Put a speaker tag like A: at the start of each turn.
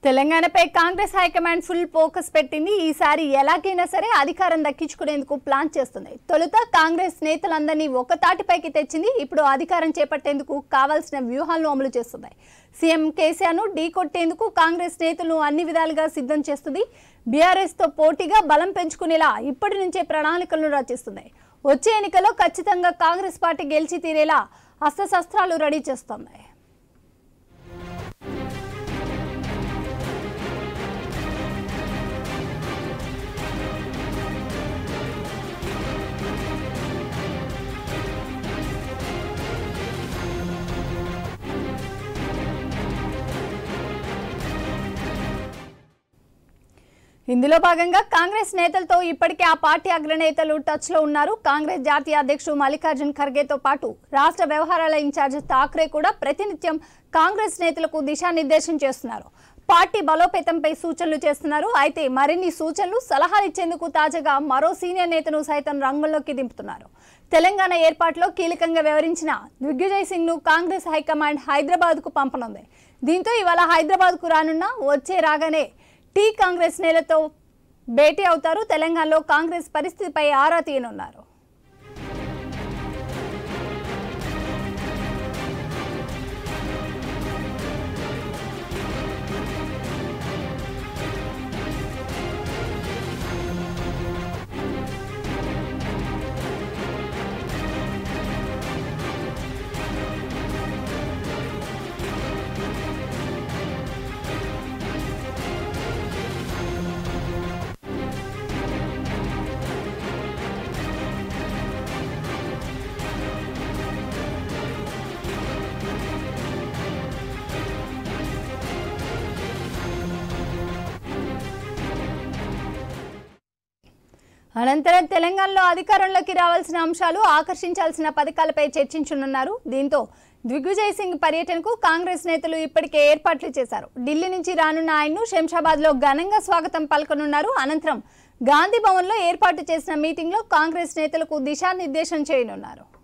A: తెలంగాణపై Congress high command full focus పెట్టింది ఈసారి ఎలాగైనా సరే అధికారం దక్కించుకునేందుకు ప్లాన్ చేస్తుంది తొలుత కాంగ్రెస్ నేతలందరినీ ఒక తాటిపైకి తెచ్చింది ఇప్పుడు అధికారం చేపట్టేందుకు కావాల్సిన వ్యూహాలను అమలు చేస్తుంది సీఎం కేసీఆర్ను ఢీకొట్టేందుకు కాంగ్రెస్ నేతలు అన్ని విధాలుగా సిద్ధం చేస్తుంది బీఆర్ఎస్తో పోటీగా బలం పెంచుకునేలా ఇప్పటి నుంచే ప్రణాళికలను రచిస్తుంది వచ్చే ఎన్నికల్లో ఖచ్చితంగా కాంగ్రెస్ పార్టీ గెలిచి తీరేలా అస్త్రశస్త్రాలు రెడీ చేస్తోంది ఇందులో భాగంగా కాంగ్రెస్ నేతలతో ఇప్పటికే ఆ పార్టీ అగ్రనేతలు టచ్ లో ఉన్నారు కాంగ్రెస్ జాతీయ అధ్యక్షుడు మల్లికార్జున్ ఖర్గేతో పాటు రాష్ట్ర వ్యవహారాల ఇన్ఛార్జ్ ఠాక్రే కూడా ప్రతినిత్యం కాంగ్రెస్ నేతలకు దిశానిర్దేశం చేస్తున్నారు పార్టీ బలోపేతంపై సూచనలు చేస్తున్నారు అయితే మరిన్ని సూచనలు సలహాలు ఇచ్చేందుకు తాజాగా మరో సీనియర్ నేతను సైతం రంగంలోకి దింపుతున్నారు తెలంగాణ ఏర్పాటులో కీలకంగా వ్యవహరించిన దిగ్విజయ్ సింగ్ ను కాంగ్రెస్ హైకమాండ్ హైదరాబాద్ కు పంపనుంది దీంతో ఇవాళ హైదరాబాద్ కు రానున్న వచ్చే రాగానే టీ కాంగ్రెస్ నేలతో భేటీ అవుతారు తెలంగాణలో కాంగ్రెస్ పరిస్థితిపై ఆరా తీయనున్నారు అనంతరం తెలంగాణలో అధికారంలోకి రావాల్సిన అంశాలు ఆకర్షించాల్సిన పథకాలపై చర్చించనున్నారు దీంతో దిగ్విజయ్ సింగ్ పర్యటనకు కాంగ్రెస్ నేతలు ఇప్పటికే ఏర్పాట్లు చేశారు ఢిల్లీ నుంచి రానున్న ఆయన్ను శంషాబాద్ లో ఘనంగా స్వాగతం పలకనున్నారు అనంతరం గాంధీ భవన్లో ఏర్పాటు చేసిన మీటింగ్లో కాంగ్రెస్ నేతలకు దిశానిర్దేశం చేయనున్నారు